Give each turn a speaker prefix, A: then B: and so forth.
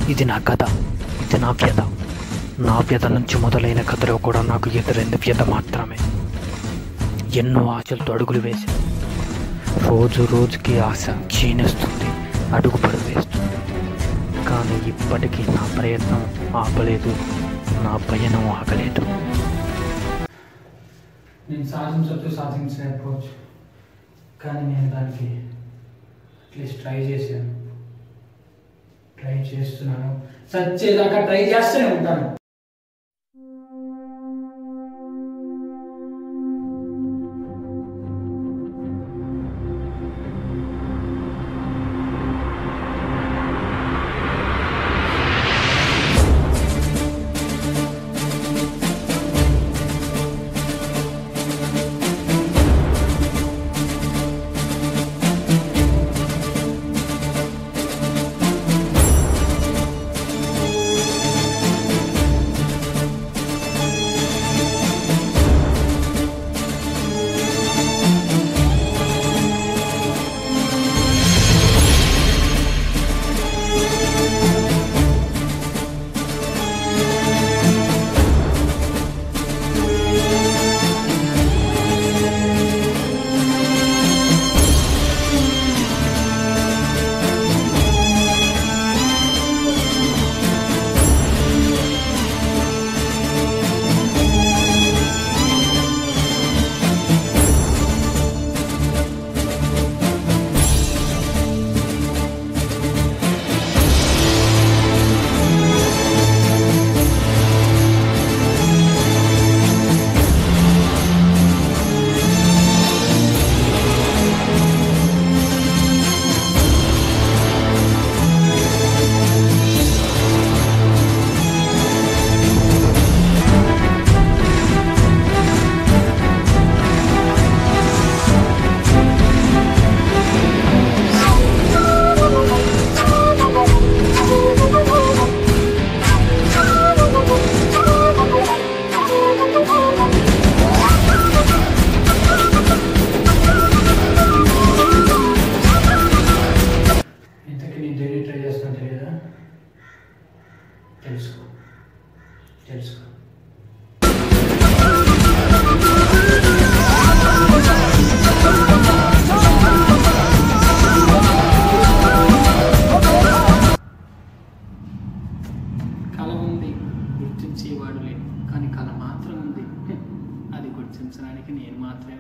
A: ఇది నా కథ ఇది నా వ్యత నా వ్యత నుంచి మొదలైన కథలో కూడా నాకు ఎదురైంది వ్యత మాత్రమే ఎన్నో ఆశలతో అడుగులు వేశాను రోజు రోజుకి ఆశ క్షీణిస్తుంది అడుగు వేస్తుంది కానీ ఇప్పటికీ నా ప్రయత్నం ఆపలేదు నా పయనం ఆగలేదు
B: నేను సాధించవచ్చు సాధించలేకపోవచ్చు కానీ నేను దానికి అట్లీస్ట్ ట్రై చేశాను ట్రై చేస్తున్నాను సచ్చేదాకా ట్రై చేస్తూనే ఉంటాను ఇంతకీ నేను డైలీ ట్రై చేస్తాను తెలియదా తెలుసుకో తెలుసుకో కళ ఉంది గుర్తించేవాడు లేడు కానీ కళ మాత్రం ఉంది అది గుర్తించడానికి నేను మాత్రమే